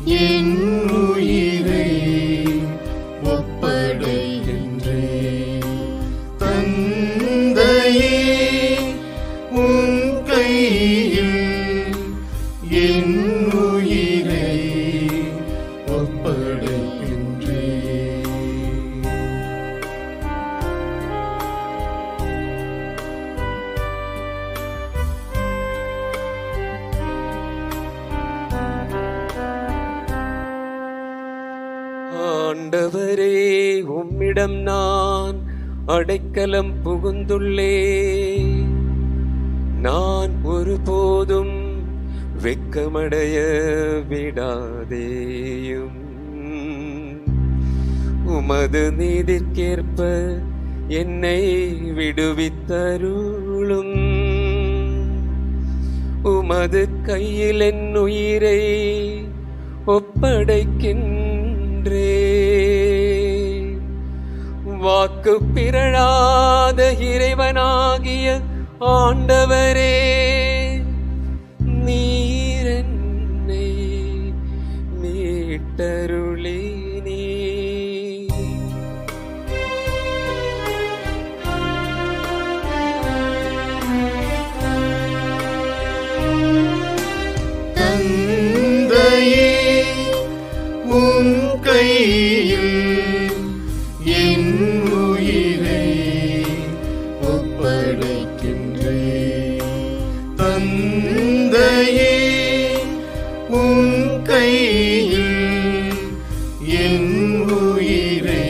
என் உயிரை ஒப்படைக்கின்றேன் தந்தையே உன் கையில் என் உயிரை ஒப்படைக்கின்றேன் ஆண்டவரே உம்மிடம் நான் அடைக்கலம் புகுந்துள்ளே நான் ஒருபோதும் வெக்கமடைய விடாதேயும் உமது நீதிற்கேற்ப என்னை விடுவித்தருளும் உமது கையில் என் உயிரை ஒப்படைக்கின்றே வாக்கு பிறழாத இறைவனாகிய ஆண்டவரே நீர் என்னை மீட்டருளினீ தந்தையே உன் கையில் என் உயிரை ஒப்படைக்கின்றேன் தந்தையே உன் கையில் என் உயிரை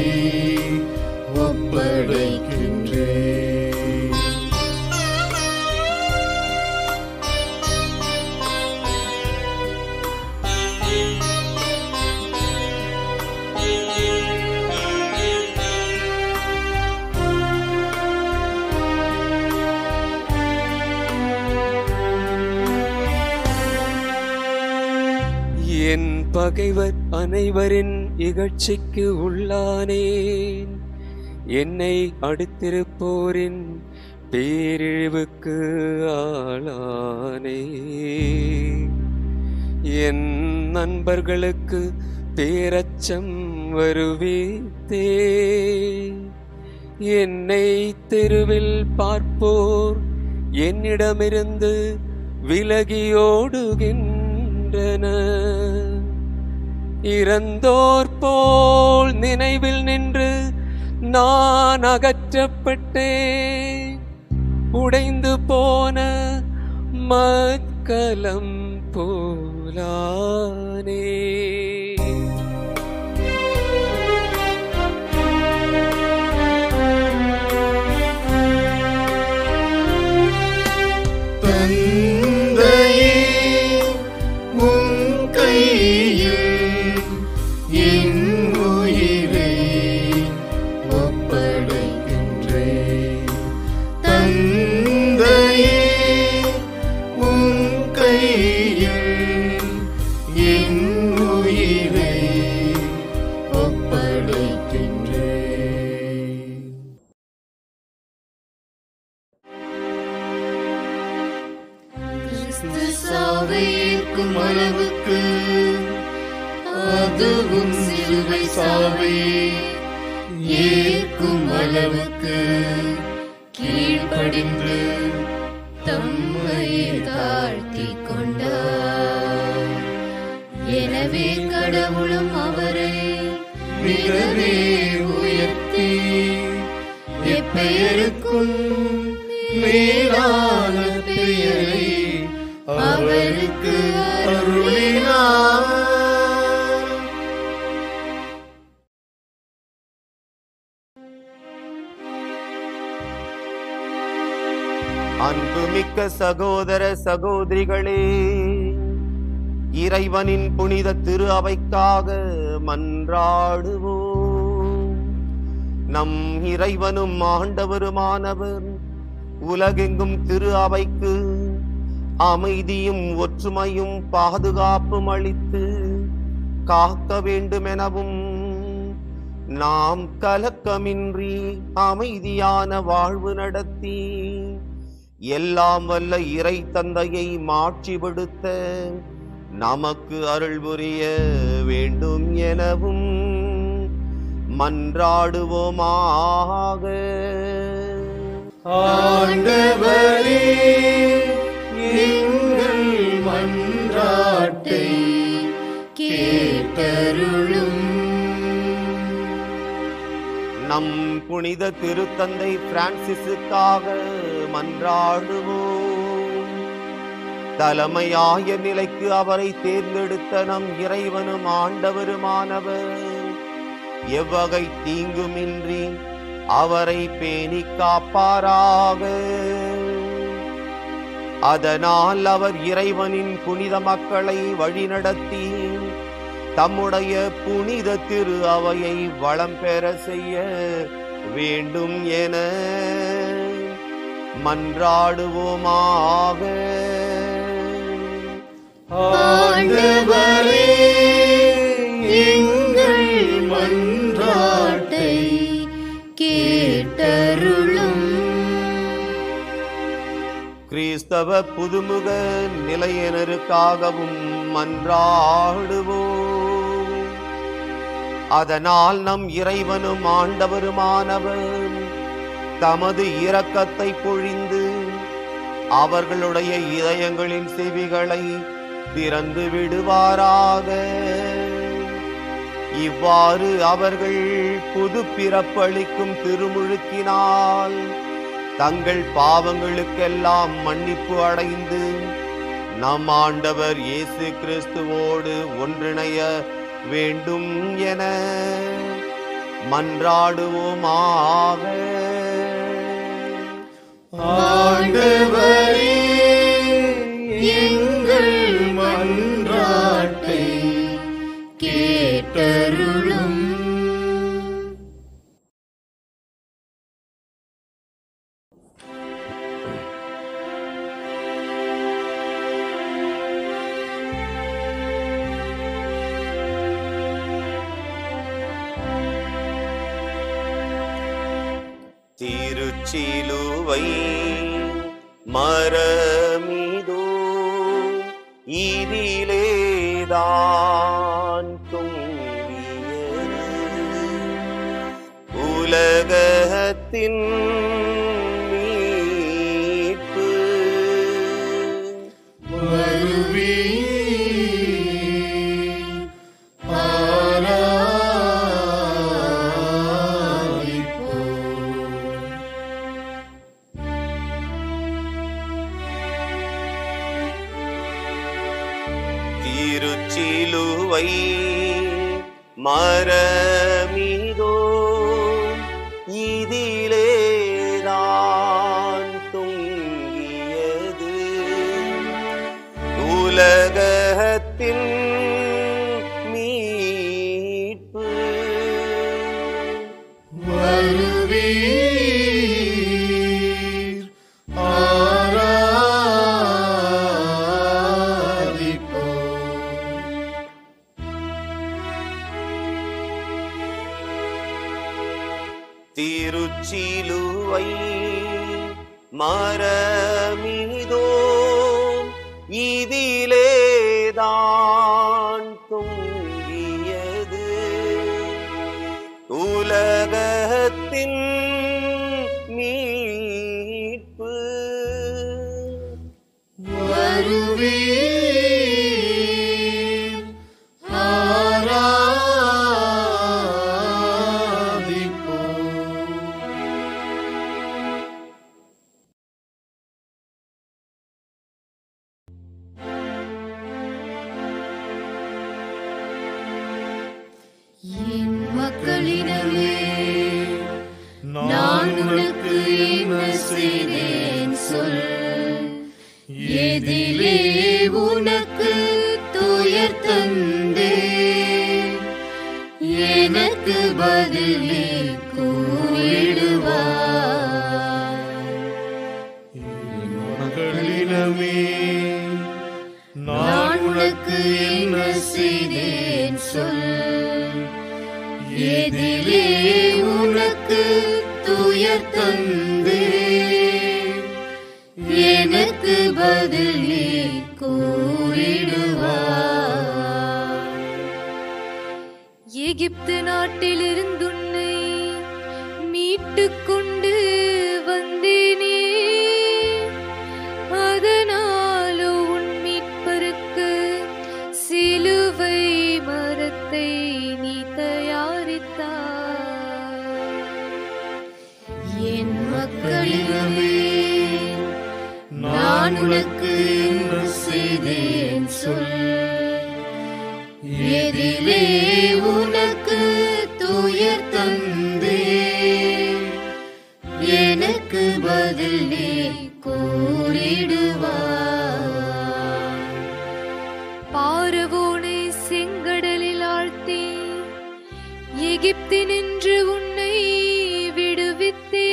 ஒப்படைக்கின்றேன் என் பகைவர் அனைவரின் இகழ்ச்சிக்கு உள்ளானேன் என்னை அடுத்திருப்போரின் பேரிழிவுக்கு ஆளானே என் நண்பர்களுக்கு பேரச்சம் வருவித்தே என்னை தெருவில் பார்ப்போர் என்னிடமிருந்து விலகியோடுகின்றனர் இறந்தோர் போல் நினைவில் நின்று நான் அகற்றப்பட்டேன் உடைந்து போன மக்கலம் போலானே தந்தையே உன் கையில் என் உயிரை ஒப்படைக்கின்றேன் தந்தையே உன் கையில் என் உயிரை ஒப்படைக்கின்றேன் கிறிஸ்து சாவை ஏற்கும் அளவுக்கு அதுவும் சிலுவை சாவை ஏற்கும் அளவுக்கு கீழ்ப்படிந்து தம்மை தாழ்த்திக் கொண்டார் எனவே கடவுளும் அவரை மிகவே உயர்த்தி எப்பெயருக்கும் மேலான பெயரை அவருக்கு அருளினார் அன்புமிக்க சகோதர சகோதரிகளே இறைவனின் புனித திரு அவைக்காக மன்றாடுவோம் நம் இறைவனும் ஆண்டவருமானவர் உலகெங்கும் திரு அவைக்கு அமைதியும் ஒற்றுமையும் பாதுகாப்பும் அளித்து காக்க வேண்டுமெனவும் நாம் கலக்கமின்றி அமைதியான வாழ்வு நடத்தி எல்லாம் வல்ல இறை தந்தையை மாட்சிப்படுத்த நமக்கு அருள் புரிய வேண்டும் எனவும் மன்றாடுவோமாக ஆண்டவரே எங்கள் மன்றாட்டை கேட்டருளும் நம் புனித திருத்தந்தை பிரான்சிஸுக்காக மன்றாடுவோம் தலைமையாய நிலைக்கு அவரை தேர்ந்தெடுத்த நம் இறைவனும் ஆண்டவருமானவர் எவ்வகை தீங்குமின்றி அவரை பேணி காப்பாராக அதனால் அவர் இறைவனின் புனித மக்களை வழிநடத்தி தம்முடைய புனித திரு அவையை வளம் பெற செய்ய வேண்டும் என மன்றாடுவோமாக ஆண்டவரே எங்கள் மன்றாட்டை கேட்டருளும் கிறிஸ்தவ புதுமுக நிலையினருக்காகவும் மன்றாடுவோம் அதனால் நம் இறைவனும் ஆண்டவருமானவர் தமது இரக்கத்தை பொழிந்து அவர்களுடைய இதயங்களின் செவிகளை திறந்து விடுவாராக இவ்வாறு அவர்கள் புது பிறப்பளிக்கும் திருமுழுக்கினால் தங்கள் பாவங்களுக்கெல்லாம் மன்னிப்பு அடைந்து நம் ஆண்டவர் இயேசு கிறிஸ்துவோடு ஒன்றிணைய வேண்டும் என மன்றாடுவோமாக ஆண்டவரே எங்கள் மன்றாட்டை கேட்டருளும் திருச்சிலுவை மரமிதோ இதிலேதான் தொங்கியது உலகத்தின் மீட்பு வருவி ஆராதிப்போம் திருச்சிலுவை மரமிதோ இதிலேதான் தொங்கியது உலகத்தின் மீட்பு வருவீர் ஆராதிப்போம் திருச்சிலுவை மரமிதோ இதிலேதான் தொங்கியது உலகத்தின் மீட்பு வருவீர் ஆராதிப்போம் என் மக்களிடமே நான் உனக்கு என்ன செய்தேன் சொல் எதிலே உனக்கு துயர் தந்தே எனக்கு பதிலே கூறிடுவார் மக்களிடமே நான் உனக்கு என்ன செய்தேன் சொல் எதிலே உனக்கு துயர் தந்தே எனக்கு பதில் நீ கூறிடுவார் எகிப்து நாட்டிலிருந்துன்னை மீட்டுக் கொண்டு வந்தேனே அதனாலோ உன் மீட்பருக்கு சிலுவை மரத்தை நீ தயாரித்தாய் என் மக்களிடமே நான் உனக்கு என்ன செய்தேன் சொல் எதிலே உனக்கு துயர் தந்தே எனக்கு பதில் நீ கூறிடுவாய் பார்வோனை செங்கடலில் ஆழ்த்தி எகிப்தினின்று உன்னை விடுவித்தே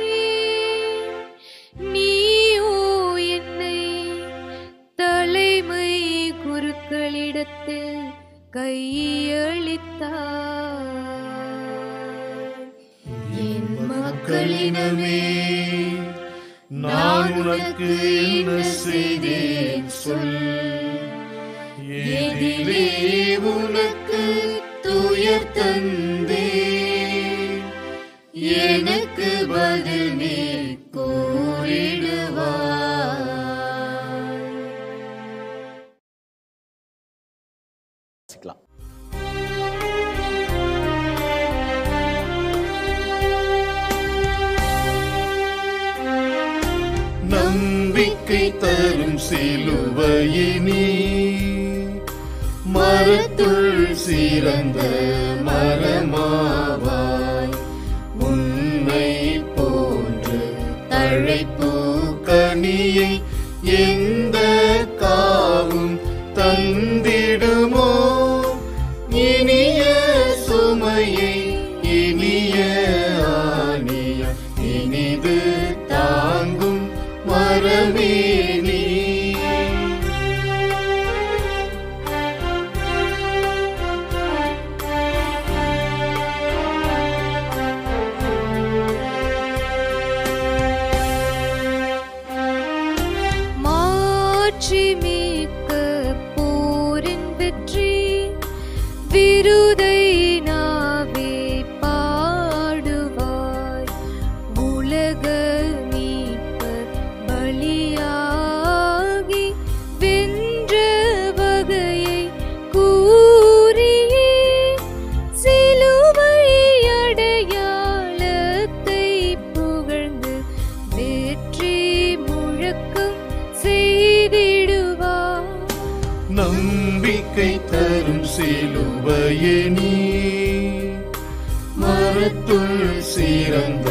நீயோ என்னை தலைமை குருக்களிடத்தில் கையளித்தாய் என் மக்களினமே நான் உனக்கு என்ன செய்தேன் சொல் எதிலே உனக்கு துயர் தந்தே எனக்கு பதில் நீ கூறிடுவாய் வாசிக்கலாம் நம்பிக்கை தரும் சிலுவையினி மரத்துள் சிறந்த மரமாவாய் உன்னை போன்று தழைப்பு கனியை எந்த காவும் தந்திடுமோ இனிய சுமையை இனிய ஆணிய இனிது தாங்கும் மரமே நீ மாற்றி மீட்க போரின் வெற்றி விருதை நாவே பாடுவாய் உலக மீட்பர் பலியாகி வென்ற வகையை கூறியே சிலுவை அடையாளத்தை புகழ்ந்து வெற்றி முழக்கம் செய்திடுவார் நம்பிக்கை தரும் சிலுவையே நீ மரத்துள் சிறந்த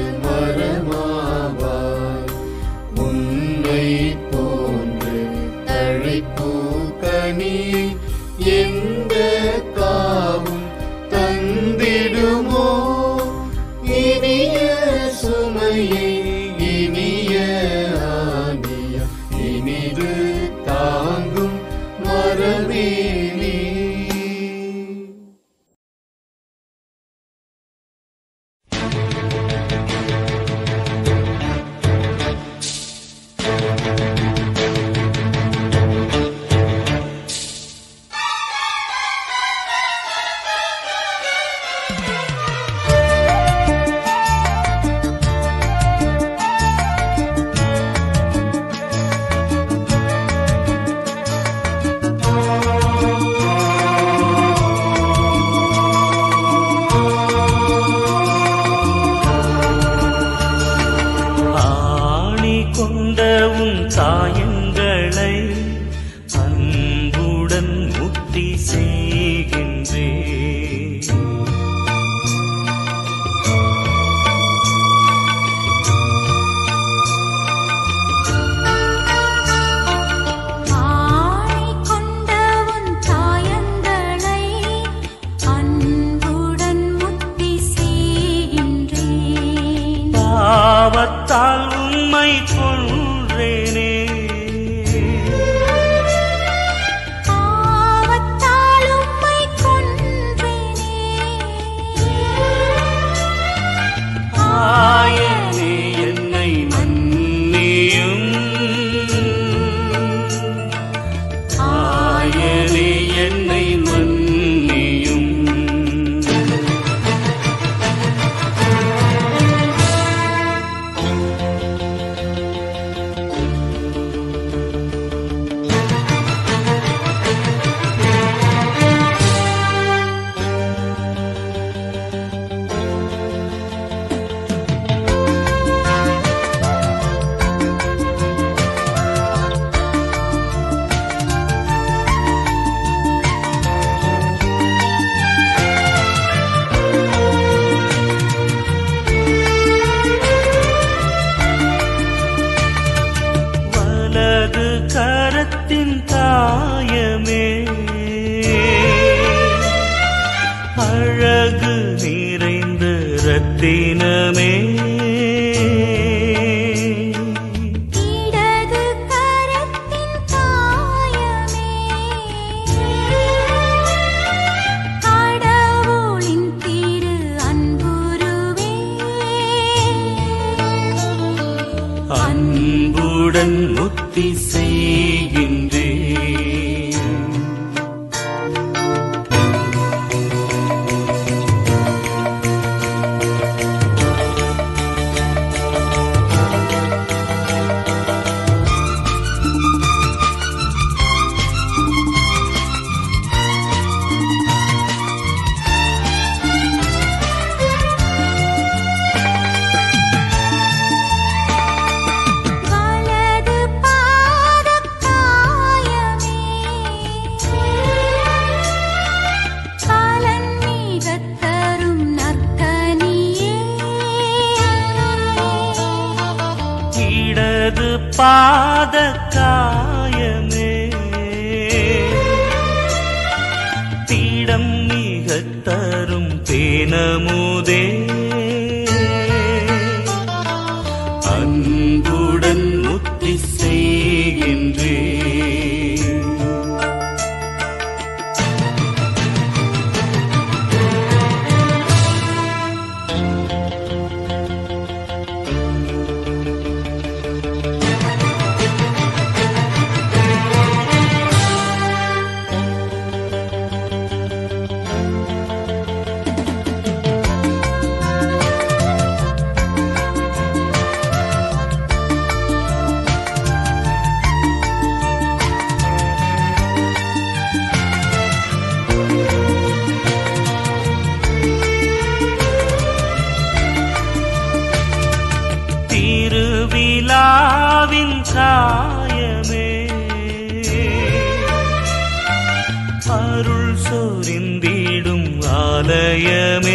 மரமாவாய் உன்னை போன்று தழைப்பு கனியை எந்த காவும் தந்திடுமோ இனிய சுமையை இனிய ஆணிய இனிது தாங்கும் மரமே நீ ஆ தினமே இடது கரத்தின் காயமே கடவுளின் திரு அன்புருவே அன்புடன் முத்தி செய்கின்றேன் வலது பாதக் காயமே பலன் மிகத் தரும் நற்கனியே இடது பாத காயமே தீடம் மிக தரும் தேனமுதே அன்புடன் முத்தி செய்கின்றேன் திருவிழாவின் காயமே அருள் சொரிந்திடும் ஆலயமே